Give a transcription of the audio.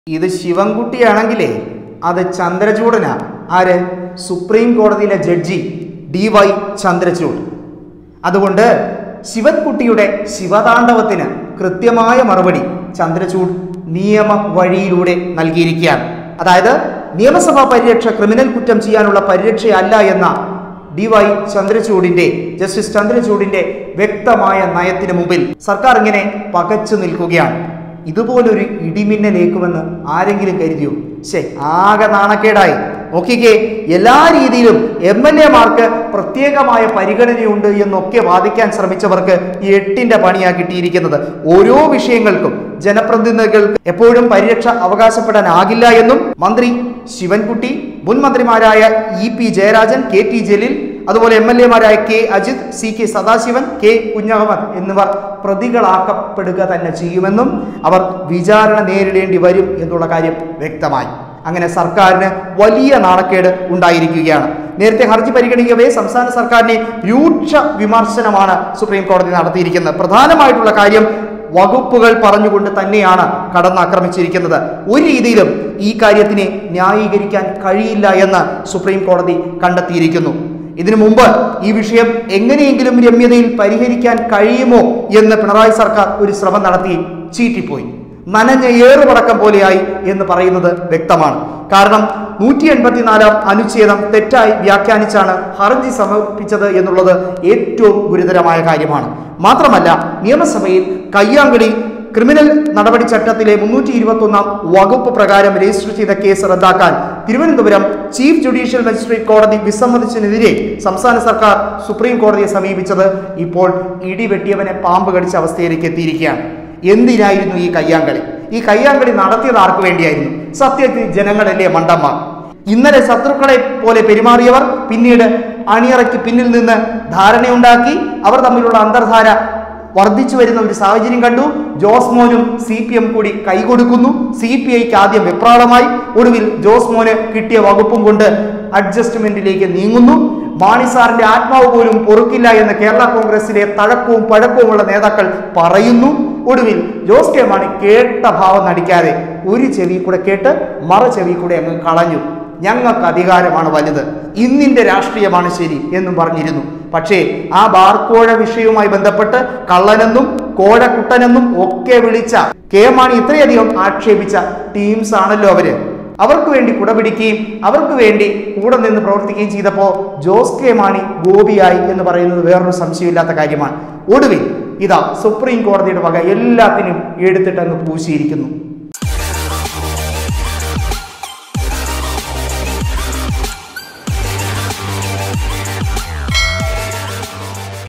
ഇത് ശിവൻകുട്ടിയാണെങ്കിലേ അത് ചന്ദ്രചൂഡനാ ആര് സുപ്രീം കോടതിയിലെ ജഡ്ജി ഡി വൈ ചന്ദ്രചൂഡ് അതുകൊണ്ട് ശിവൻകുട്ടിയുടെ ശിവതാണ്ഡവത്തിന് കൃത്യമായ മറുപടി ചന്ദ്രചൂഡ് നിയമ വഴിയിലൂടെ നൽകിയിരിക്കുകയാണ് അതായത് നിയമസഭാ പരിരക്ഷ ക്രിമിനൽ കുറ്റം ചെയ്യാനുള്ള പരിരക്ഷയല്ല എന്ന ഡി വൈ ചന്ദ്രചൂഡിന്റെ ജസ്റ്റിസ് ചന്ദ്രചൂഡിന്റെ വ്യക്തമായ നയത്തിന് മുമ്പിൽ സർക്കാർ ഇങ്ങനെ പകച്ചു നിൽക്കുകയാണ് ഇതുപോലൊരു ഇടിമിന്നലേക്കുമെന്ന് ആരെങ്കിലും കരുതിയോ ശേ ആകെ നാണക്കേടായി നോക്കിക്കേ എല്ലാ രീതിയിലും എം എൽ എമാർക്ക് പ്രത്യേകമായ പരിഗണനയുണ്ട് എന്നൊക്കെ വാദിക്കാൻ ശ്രമിച്ചവർക്ക് ഈ എട്ടിന്റെ പണിയാ കിട്ടിയിരിക്കുന്നത് ഓരോ വിഷയങ്ങൾക്കും ജനപ്രതിനിധികൾക്ക് എപ്പോഴും പരിരക്ഷ അവകാശപ്പെടാനാകില്ല എന്നും മന്ത്രി ശിവൻകുട്ടി മുൻ മന്ത്രിമാരായ E P Jayarajan K T Jaleel അതുപോലെ എം എൽ എമാരായ K Ajith C K Sadasivan K Kunhahammad എന്നിവർ പ്രതികളാക്കപ്പെടുക തന്നെ ചെയ്യുമെന്നും അവർ വിചാരണ നേരിടേണ്ടി വരും എന്നുള്ള കാര്യം വ്യക്തമായി അങ്ങനെ സർക്കാരിന് വലിയ നാണക്കേട് ഉണ്ടായിരിക്കുകയാണ് നേരത്തെ ഹർജി പരിഗണിക്കവേ സംസ്ഥാന സർക്കാരിനെ രൂക്ഷ വിമർശനമാണ് സുപ്രീം കോടതി നടത്തിയിരിക്കുന്നത് പ്രധാനമായിട്ടുള്ള കാര്യം വകുപ്പുകൾ പറഞ്ഞുകൊണ്ട് തന്നെയാണ് കടന്നാക്രമിച്ചിരിക്കുന്നത് ഒരു രീതിയിലും ഈ കാര്യത്തിനെ ന്യായീകരിക്കാൻ കഴിയില്ല എന്ന് സുപ്രീം കോടതി കണ്ടെത്തിയിരിക്കുന്നു ഇതിനു മുമ്പ് ഈ വിഷയം എങ്ങനെയെങ്കിലും രമ്യതയിൽ പരിഹരിക്കാൻ കഴിയുമോ എന്ന് പിണറായി സർക്കാർ ഒരു ശ്രമം നടത്തി ചീറ്റിപ്പോയി നനഞ്ഞ ഏറുപടക്കം പോലെയായി എന്ന് പറയുന്നത് വ്യക്തമാണ് കാരണം നൂറ്റി എൺപത്തിനാലാം അനുച്ഛേദം തെറ്റായി വ്യാഖ്യാനിച്ചാണ് ഹർജി സമർപ്പിച്ചത് എന്നുള്ളത് ഏറ്റവും ഗുരുതരമായ കാര്യമാണ് മാത്രമല്ല നിയമസഭയിൽ കയ്യാങ്കളി ക്രിമിനൽ നടപടി ചട്ടത്തിലെ മുന്നൂറ്റി ഇരുപത്തി ഒന്നാം വകുപ്പ് പ്രകാരം രജിസ്റ്റർ ചെയ്ത കേസ് റദ്ദാക്കാൻ തിരുവനന്തപുരം ചീഫ് ജുഡീഷ്യൽ മജിസ്ട്രേറ്റ് കോടതി വിസമ്മതിച്ചതിനെതിരെ സംസ്ഥാന സർക്കാർ സുപ്രീം കോടതിയെ സമീപിച്ചത് ഇപ്പോൾ ഇടിവെട്ടിയവനെ പാമ്പ് കടിച്ച അവസ്ഥയിലേക്ക് എത്തിയിരിക്കുകയാണ് എന്തിനായിരുന്നു ഈ കയ്യാങ്കളി ഈ കയ്യാങ്കളി നടത്തിയത് ആർക്ക് വേണ്ടിയായിരുന്നു സത്യത്തിൽ ജനങ്ങളല്ലേ മണ്ടന്മാർ ഇന്നലെ ശത്രുക്കളെ പോലെ പെരുമാറിയവർ പിന്നീട് അണിയറയ്ക്ക് പിന്നിൽ നിന്ന് ധാരണയുണ്ടാക്കി അവർ തമ്മിലുള്ള അന്തർധാര വർദ്ധിച്ചു വരുന്ന ഒരു സാഹചര്യം കണ്ടു ജോസ് മോനും സി പി എം കൂടി കൈകൊടുക്കുന്നു സി പി ഐക്ക് ആദ്യം വെപ്രാളമായി ഒടുവിൽ ജോസ് മോന് കിട്ടിയ വകുപ്പും കൊണ്ട് അഡ്ജസ്റ്റ്മെന്റിലേക്ക് നീങ്ങുന്നു മാണി സാറിന്റെ ആത്മാവ് പോലും പൊറുക്കില്ല എന്ന് കേരള കോൺഗ്രസിലെ തഴക്കവും പഴക്കവുമുള്ള നേതാക്കൾ പറയുന്നു ഒടുവിൽ ജോസ് കെ മാണി കേട്ട ഭാവം നടിക്കാതെ ഒരു ചെവി കൂടെ കേട്ട് മറ ചെവി കൂടെ അങ്ങ് കളഞ്ഞു ഞങ്ങൾക്ക് അധികാരമാണ് വലുത് ഇന്നിന്റെ രാഷ്ട്രീയമാണ് ശരി എന്നും പറഞ്ഞിരുന്നു പക്ഷേ ആ ബാർക്കോഴ വിഷയവുമായി ബന്ധപ്പെട്ട് കള്ളനെന്നും കോഴക്കുട്ടനെന്നും ഒക്കെ വിളിച്ച കെ മാണി ഇത്രയധികം ആക്ഷേപിച്ച ടീംസ് ആണല്ലോ അവര് അവർക്ക് വേണ്ടി കുടപിടിക്കുകയും അവർക്ക് വേണ്ടി കൂടെ നിന്ന് പ്രവർത്തിക്കുകയും ചെയ്തപ്പോൾ ജോസ് കെ മാണി ഗോപിയായി എന്ന് പറയുന്നത് വേറൊരു സംശയമില്ലാത്ത കാര്യമാണ് ഒടുവിൽ ഇതാ സുപ്രീം കോടതിയുടെ വക എല്ലാത്തിനും എടുത്തിട്ട് അങ്ങ് പൂശിയിരിക്കുന്നു